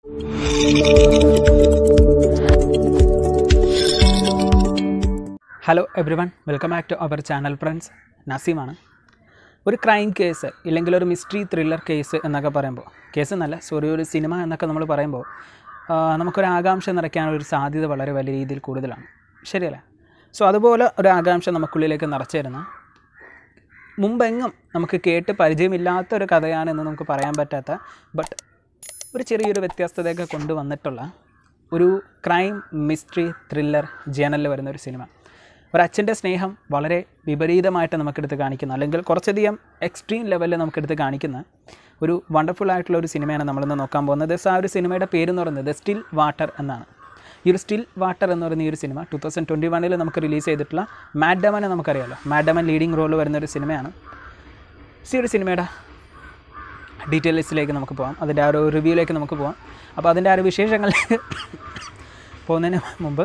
hello everyone welcome back to our channel friends നസീമാണ് ഒരു crime case ഇല്ലെങ്കിൽ ഒരു മിസ്റ്ററി ത്രില്ലർ കേസ് എന്നൊക്കെ പറയുമ്പോൾ കേസ് എന്നല്ല സോറി ഒരു സിനിമ എന്നൊക്കെ നമ്മൾ പറയുമ്പോൾ ആ, നമുക്കൊരു ആകാംക്ഷ നിറയ്ക്കാനുള്ള ഒരു സാധ്യത വളരെ വലിയ രീതിയിൽ കൂടുതലാണ് ശരിയല്ലേ സോ അതുപോലെ ഒരു ആകാംക്ഷ നമുക്കുള്ളിലേക്ക് നിറച്ചു തരുന്ന മുമ്പെങ്ങും നമുക്ക് കേട്ട് പരിചയമില്ലാത്ത ഒരു കഥയാണെന്ന് നമുക്ക് പറയാൻ പറ്റാത്ത ബട്ട് ഒരു ചെറിയൊരു വ്യത്യസ്തതയൊക്കെ കൊണ്ടുവന്നിട്ടുള്ള ഒരു ക്രൈം മിസ്റ്ററി ത്രില്ലർ ജേണലിൽ വരുന്ന ഒരു സിനിമ ഒരച്ഛൻ്റെ സ്നേഹം വളരെ വിപരീതമായിട്ട് നമുക്കെടുത്ത് കാണിക്കുന്ന അല്ലെങ്കിൽ കുറച്ചധികം എക്സ്ട്രീം ലെവലിൽ നമുക്കെടുത്ത് കാണിക്കുന്ന ഒരു വണ്ടർഫുൾ ആയിട്ടുള്ള ഒരു സിനിമയാണ് നമ്മളിന്ന് നോക്കാൻ പോകുന്നത് സോ ആ ഒരു സിനിമയുടെ പേര് എന്ന് പറയുന്നത് സ്റ്റിൽ വാട്ടർ എന്നാണ് ഈ ഒരു സ്റ്റിൽ വാട്ടർ എന്ന് പറയുന്ന ഈ ഒരു സിനിമ ടു തൗസൻഡ് ട്വൻറ്റി വണ്ണിൽ നമുക്ക് റിലീസ് ചെയ്തിട്ടുള്ള മാഡമനെ നമുക്കറിയാമല്ലോ മാഡമൻ ലീഡിങ് റോൾ വരുന്ന ഒരു സിനിമയാണ് സി ഒരു സിനിമയുടെ ഡീറ്റെയിൽസിലേക്ക് നമുക്ക് പോകാം അതിൻ്റെ ആ ഒരു റിവ്യൂയിലേക്ക് നമുക്ക് പോകാം അപ്പോൾ അതിൻ്റെ ആ ഒരു വിശേഷങ്ങളിലേക്ക് പോകുന്നതിന് മുമ്പ്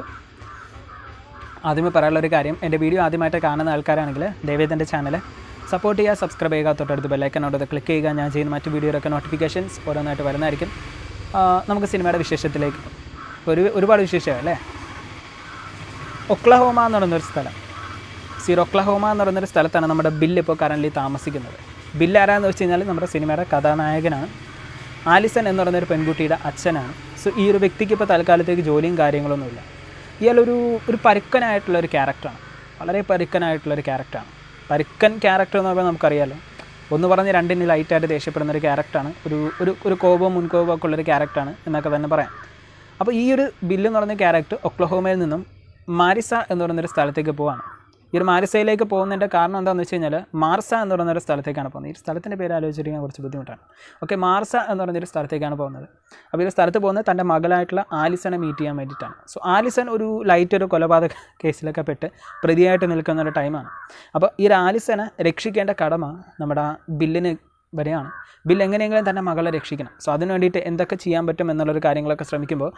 ആദ്യമേ പറയാനുള്ള ഒരു കാര്യം എൻ്റെ വീഡിയോ ആദ്യമായിട്ട് കാണുന്ന ആൾക്കാരാണെങ്കിൽ ദയവേദ് എൻ്റെ ചാനൽ സപ്പോർട്ട് ചെയ്യുക സബ്സ്ക്രൈബ് ചെയ്യുക തൊട്ടടുത്ത് ബെല്ലൈക്കനോട് ക്ലിക്ക് ചെയ്യുക ഞാൻ ചെയ്യുന്ന മറ്റ് വീഡിയോയിലൊക്കെ നോട്ടിഫിക്കേഷൻസ് ഓരോന്നായിട്ട് വരുന്നതായിരിക്കും ആ, നമുക്ക് സിനിമയുടെ വിശേഷത്തിലേക്ക് ഒരു ഒരുപാട് വിശേഷമാണ് അല്ലേ ഒക്ലഹോമ എന്ന് പറയുന്നൊരു സ്ഥലം സീർ ഒക്ലഹോമ എന്ന് പറയുന്നൊരു സ്ഥലത്താണ് നമ്മുടെ ബില്ല് ഇപ്പോൾ കറൻ്റ് താമസിക്കുന്നത് ബില്ല് ആരാന്ന് വെച്ച് കഴിഞ്ഞാൽ നമ്മുടെ സിനിമയുടെ കഥാനായകനാണ് ആലിസൺ എന്ന് പറയുന്ന ഒരു പെൺകുട്ടിയുടെ അച്ഛനാണ് സോ ഈ ഒരു വ്യക്തിക്ക് ഇപ്പോൾ തൽക്കാലത്തേക്ക് ജോലിയും കാര്യങ്ങളൊന്നുമില്ല ഇയാളൊരു ഒരു പരുക്കനായിട്ടുള്ള ഒരു ക്യാരക്ടറാണ് വളരെ പരുക്കനായിട്ടുള്ള ഒരു ക്യാരക്ടറാണ് പരുക്കൻ ക്യാരക്ടർ എന്ന് പറയുമ്പോൾ നമുക്കറിയാലോ ഒന്ന് പറഞ്ഞ് രണ്ടിന് ലൈറ്റായിട്ട് ദേഷ്യപ്പെടുന്ന ഒരു ക്യാരക്ടറാണ് ഒരു ഒരു ഒരു കോപവും മുൻകോപവും ഒക്കെ ഉള്ളൊരു ക്യാരക്ടറാണ് എന്നൊക്കെ തന്നെ പറയാം അപ്പോൾ ഈ ഒരു ബില്ല് എന്ന് പറയുന്ന ക്യാരക്ടർ ഒക്ലഹോമയിൽ നിന്നും മാരിസ എന്ന് പറയുന്നൊരു സ്ഥലത്തേക്ക് പോവാണ് ഈ ഒരു മാരിസയിലേക്ക് പോകുന്നതിൻ്റെ കാരണം എന്താണെന്ന് വെച്ച് കഴിഞ്ഞാൽ മാർസ എന്ന് പറയുന്ന ഒരു സ്ഥലത്തേക്കാണ് പോകുന്നത് ഈ ഒരു സ്ഥലത്തിൻ്റെ പേര് ആലോചിച്ചിരിക്കാൻ കുറച്ച് ബുദ്ധിമുട്ടാണ് ഓക്കെ മാർസ എന്ന് പറയുന്നൊരു സ്ഥലത്തേക്കാണ് പോകുന്നത് അപ്പോൾ ഈ ഒരു സ്ഥലത്ത് പോകുന്നത് തൻ്റെ മകളായിട്ടുള്ള ആലിസനെ മീറ്റ് ചെയ്യാൻ വേണ്ടിയിട്ടാണ് സോ ആലിസൺ ഒരു ലൈറ്റ് ഒരു കൊലപാതക കേസിലൊക്കെ പെട്ട് പ്രതിയായിട്ട് നിൽക്കുന്ന ഒരു ടൈമാണ് അപ്പോൾ ഈ ഒരു ആലിസനെ രക്ഷിക്കേണ്ട കടമ നമ്മുടെ ആ ബില്ലിന് വരെയാണ് ബിൽ എങ്ങനെയെങ്കിലും തൻ്റെ മകളെ രക്ഷിക്കണം സോ അതിന് വേണ്ടിയിട്ട് എന്തൊക്കെ ചെയ്യാൻ പറ്റും എന്നുള്ളൊരു കാര്യങ്ങളൊക്കെ ശ്രമിക്കുമ്പോൾ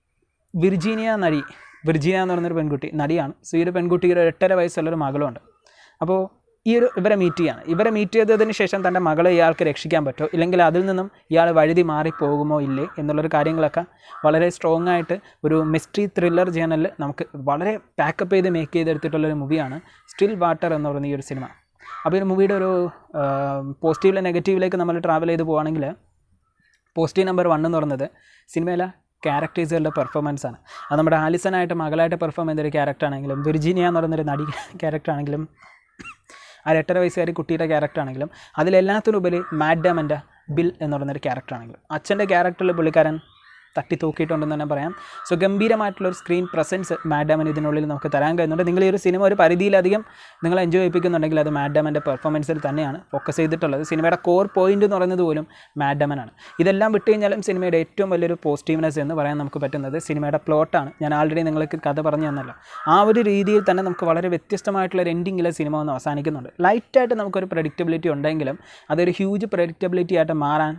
വിർജീനിയ നടി വിർജീനിയ എന്ന് പറയുന്നൊരു പെൺകുട്ടി നടിയാണ് സോ ഈ ഒരു പെൺകുട്ടിക്ക് ഒരു എട്ടര വയസ്സുള്ളൊരു മകളുണ്ട് അപ്പോൾ ഈ ഒരു ഇവരെ മീറ്റ് ചെയ്യാണ് ഇവരെ മീറ്റ് ചെയ്തതിന് ശേഷം തൻ്റെ മകളെ ഇയാൾക്ക് രക്ഷിക്കാൻ പറ്റുമോ ഇല്ലെങ്കിൽ അതിൽ നിന്നും ഇയാൾ വഴുതി മാറിപ്പോകുമോ ഇല്ലേ എന്നുള്ളൊരു കാര്യങ്ങളൊക്കെ വളരെ സ്ട്രോങ് ആയിട്ട് ഒരു മിസ്റ്ററി ത്രില്ലർ ജേണലിൽ നമുക്ക് വളരെ പാക്കപ്പ് ചെയ്ത് മേക്ക് ചെയ്തെടുത്തിട്ടുള്ളൊരു മൂവിയാണ് സ്റ്റിൽ വാട്ടർ എന്ന് പറയുന്ന ഈ ഒരു സിനിമ അപ്പോൾ ഈ ഒരു മൂവിയുടെ ഒരു പോസിറ്റീവിലെ നെഗറ്റീവിലേക്ക് നമ്മൾ ട്രാവൽ ചെയ്ത് പോവുകയാണെങ്കിൽ പോസിറ്റീവ് നമ്പർ വൺ എന്ന് പറയുന്നത് സിനിമയിലെ ക്യാരക്ടേഴ്സുകളുടെ പെർഫോമൻസ് ആണ് അത് നമ്മുടെ ആലിസനായിട്ട് മകളായിട്ട് പെർഫോം ചെയ്തൊരു ക്യാരക്ടർ ആണെങ്കിലും വിർജീനിയ എന്ന് പറയുന്നൊരു നടി ക്യാരക്ടർ ആണെങ്കിലും ആ ഒരു എട്ടര വയസ്സുകാരി കുട്ടിയുടെ ക്യാരക്ടർ ആണെങ്കിലും അതിലെല്ലാത്തിനുപരി മാഡ് ഡാമൻ്റെ ബിൽ എന്ന് പറയുന്നൊരു ക്യാരക്ടർ ആണെങ്കിലും അച്ഛൻ്റെ ക്യാരക്ടറിൽ പുള്ളിക്കാരൻ തട്ടി തൂക്കിയിട്ടുണ്ടെന്ന് തന്നെ പറയാം സോ ഗംഭീരമായിട്ടുള്ള ഒരു സ്ക്രീൻ പ്രസൻസ് മാഡാമൻ ഇതിനുള്ളിൽ നമുക്ക് തരാൻ കഴിയുന്നുണ്ട് നിങ്ങൾ ഈ ഒരു സിനിമ ഒരു പരിധിയിലധികം നിങ്ങൾ എൻജോയ് ചെയ്യിപ്പിക്കുന്നുണ്ടെങ്കിൽ അത് മാഡാമൻ്റെ പെർഫോമൻസിൽ തന്നെയാണ് ഫോക്കസ് ചെയ്തിട്ടുള്ളത് സിനിമയുടെ കോർ പോയിന്റ് എന്ന് പറയുന്നത് പോലും മാഡാമനാണ് ഇതെല്ലാം വിട്ട് കഴിഞ്ഞാലും സിനിമയുടെ ഏറ്റവും വലിയൊരു പോസിറ്റീവ്നെസ് എന്ന് പറയാൻ നമുക്ക് പറ്റുന്നത് സിനിമയുടെ പ്ലോട്ടാണ് ഞാൻ ആൾറെഡി നിങ്ങൾക്ക് കഥ പറഞ്ഞു തന്നല്ലോ ആ ഒരു രീതിയിൽ തന്നെ നമുക്ക് വളരെ വ്യത്യസ്തമായിട്ടുള്ള ഒരു എൻഡിങ്ങിലെ സിനിമ ഒന്ന് അവസാനിക്കുന്നുണ്ട് ലൈറ്റായിട്ട് നമുക്കൊരു പ്രഡിക്റ്റബിലിറ്റി ഉണ്ടെങ്കിലും അതൊരു ഹ്യൂജ് പ്രഡിക്റ്റബിലിറ്റി ആയിട്ട് മാറാൻ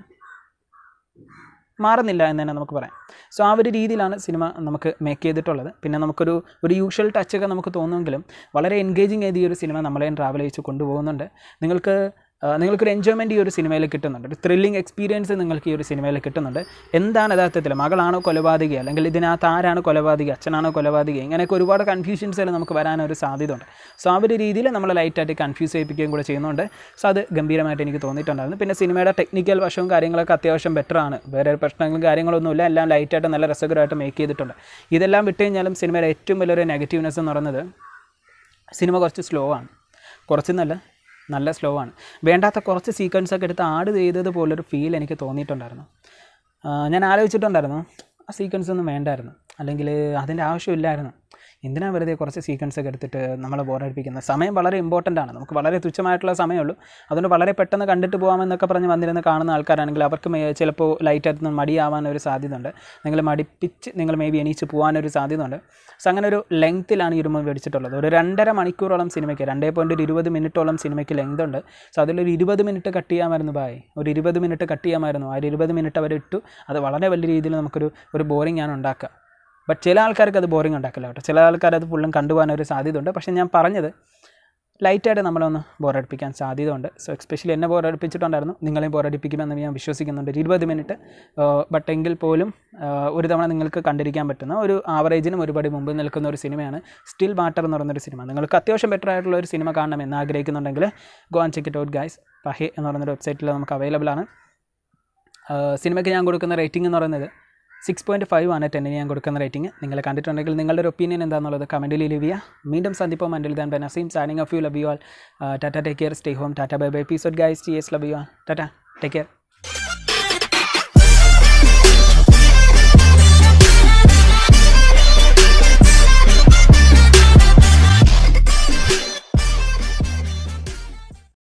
മാറുന്നില്ല എന്ന് തന്നെ നമുക്ക് പറയാം സോ ആ ഒരു രീതിയിലാണ് സിനിമ നമുക്ക് മേക്ക് ചെയ്തിട്ടുള്ളത് പിന്നെ നമുക്കൊരു ഒരു യൂഷ്വൽ ടച്ചൊക്കെ നമുക്ക് തോന്നുമെങ്കിലും വളരെ എൻഗേജിങ് ചെയ്ത് ഈ ഒരു സിനിമ നമ്മളെ ട്രാവൽ ചെയ്ത് കൊണ്ടുപോകുന്നുണ്ട് നിങ്ങൾക്ക് ആ, നിങ്ങൾക്കൊരു എൻജോയ്മെൻറ്റ് ഈ ഒരു സിനിമയിൽ കിട്ടുന്നുണ്ട് ഒരു ത്രില്ലിംഗ് എക്സ്പീരിയൻസ് നിങ്ങൾക്ക് ഈ ഒരു സിനിമയിൽ കിട്ടുന്നുണ്ട് എന്താണ് യഥാർത്ഥത്തിൽ മകളാണോ കൊലപാതക അല്ലെങ്കിൽ ഇതിനകത്ത് ആരാണ് കൊലപാതക അച്ഛനാണോ കൊലപാതക ഇങ്ങനെയൊക്കെ ഒരുപാട് കൺഫ്യൂഷൻസിൽ നമുക്ക് വരാനൊരു സാധ്യതയുണ്ട് സോ ആ ഒരു രീതിയിൽ നമ്മൾ ലൈറ്റായിട്ട് കൺഫ്യൂസ് ചെയ്യിപ്പിക്കുകയും കൂടെ ചെയ്യുന്നുണ്ട് സോ അത് ഗംഭീരമായിട്ട് എനിക്ക് തോന്നിയിട്ടുണ്ടായിരുന്നു പിന്നെ സിനിമയുടെ ടെക്നിക്കൽ വശവും കാര്യങ്ങളൊക്കെ അത്യാവശ്യം ബെറ്റർ ആണ് വേറെ പ്രശ്നങ്ങളും കാര്യങ്ങളൊന്നുമില്ല എല്ലാം ലൈറ്റായിട്ട് നല്ല രസകരമായിട്ട് മേക്ക് ചെയ്തിട്ടുണ്ട് ഇതെല്ലാം വിട്ട് കഴിഞ്ഞാലും സിനിമയുടെ ഏറ്റവും വലിയൊരു നെഗറ്റീവ്നെസ് എന്ന് പറയുന്നത് സിനിമ കുറച്ച് സ്ലോ ആണ് കുറച്ച് നല്ല നല്ല സ്ലോ ആണ് വേണ്ടാത്ത കുറച്ച് സീക്വൻസ് ഒക്കെ എടുത്ത് ആഡ് ചെയ്തത് പോലൊരു ഫീൽ എനിക്ക് തോന്നിയിട്ടുണ്ടായിരുന്നു ആ, ഞാൻ ആലോചിച്ചിട്ടുണ്ടായിരുന്നു ആ സീക്വൻസ് ഒന്നും വേണ്ടായിരുന്നു അല്ലെങ്കിൽ അതിൻ്റെ ആവശ്യമില്ലായിരുന്നു എന്തിനാ വെറുതെ കുറച്ച് സീക്വൻസ് ഒക്കെ എടുത്തിട്ട് നമ്മളെ ബോറടിപ്പിക്കുന്നത് സമയം വളരെ ഇമ്പോർട്ടൻ്റ് ആണ് നമുക്ക് വളരെ തുച്ഛമായിട്ടുള്ള സമയമുള്ളൂ അതുകൊണ്ട് വളരെ പെട്ടെന്ന് കണ്ടിട്ട് പോകാമെന്നൊക്കെ പറഞ്ഞ് വന്നിരുന്ന് കാണുന്ന ആൾക്കാരാണെങ്കിൽ അവർക്ക് മേ- ചിലപ്പോൾ ലൈറ്റായിട്ട് മടിയാവാൻ ഒരു സാധ്യതയുണ്ട് നിങ്ങൾ മടിപ്പിച്ച് നിങ്ങൾ മേ ബി എണീച്ച് പോകാനൊരു സാധ്യതയുണ്ട് സോ അങ്ങനെ ഒരു ലെങ്ത്തിലാണ് ഈ ഒരു മൂവി അടിച്ചിട്ടുള്ളത് ഒരു രണ്ടര മണിക്കൂറോളം സിനിമയ്ക്ക് രണ്ടേ പോയിൻറ്റ് ഒരു ഇരുപത് മിനിറ്റോളം സിനിമയ്ക്ക് ലെങ്ത് ഉണ്ട് സോ അതിലൊരു ഇരുപത് മിനിറ്റ് കട്ട് ചെയ്യാമായിരുന്നു ബായ് ഒരു ഇരുപത് മിനിറ്റ് കട്ട് ചെയ്യാമായിരുന്നു ആ ഒരു ഇരുപത് മിനിറ്റ് അവർ ഇട്ടു അത് വളരെ വലിയ രീതിയിൽ നമുക്കൊരു ഒരു ബോറിംഗ് ആണ് ഉണ്ടാക്കുക ബട്ട് ചില ആൾക്കാർക്ക് അത് ബോറിംഗ് ഉണ്ടാക്കില്ല കേട്ടോ ചില ആൾക്കാർ അത് ഫുള്ളും കണ്ടുപോകാൻ ഒരു സാധ്യതയുണ്ട് പക്ഷേ ഞാൻ പറഞ്ഞത് ലൈറ്റായിട്ട് നമ്മളൊന്ന് ബോറടിപ്പിക്കാൻ സാധ്യതയുണ്ട് സോ എക്സ്പെഷ്യലി എന്നെ ബോറടിപ്പിച്ചിട്ടുണ്ടായിരുന്നു നിങ്ങളെയും ബോറടിപ്പിക്കുമെന്ന് ഞാൻ വിശ്വസിക്കുന്നുണ്ട് ഒരു ഇരുപത് മിനിറ്റ് ബട്ട് എങ്കിൽ പോലും ഒരു തവണ നിങ്ങൾക്ക് കണ്ടിരിക്കാൻ പറ്റുന്ന ഒരു ആവറേജിനും ഒരുപടി മുമ്പ് നിൽക്കുന്ന ഒരു സിനിമയാണ് സ്റ്റിൽ വാട്ടർ എന്ന് പറയുന്നൊരു സിനിമ നിങ്ങൾക്ക് അത്യാവശ്യം ബെറ്റർ ആയിട്ടുള്ള ഒരു സിനിമ കാണണം എന്ന് ആഗ്രഹിക്കുന്നുണ്ടെങ്കിൽ go and check it out guys പഹെ എന്ന് പറയുന്നൊരു വെബ്സൈറ്റിൽ നമുക്ക് അവൈലബിൾ ആണ് ആഹ് സിനിമയ്ക്ക് ഞാൻ കൊടുക്കുന്ന റേറ്റിംഗ് എന്ന് പറയുന്നത് സിക്സ് പോയിൻറ്റ് ഫൈവ് ആണ് ടെന്നിന് ഞാൻ കൊടുക്കുന്ന റേറ്റിംഗ് നിങ്ങൾ കണ്ടിട്ടുണ്ടെങ്കിൽ നിങ്ങളുടെ ഒരു ഒപ്പീനിയൻ എന്താണെന്നുള്ളത് കമൻറ്റിൽ ലീവ് ചെയ്യുക വീണ്ടും സന്ദിപ്പം മൻഡിൽ ദാൻ ബൻ അസീം സാനിങ് of you love you all tata take care stay home tata bye bye episode guys ടി എസ് love you all tata take care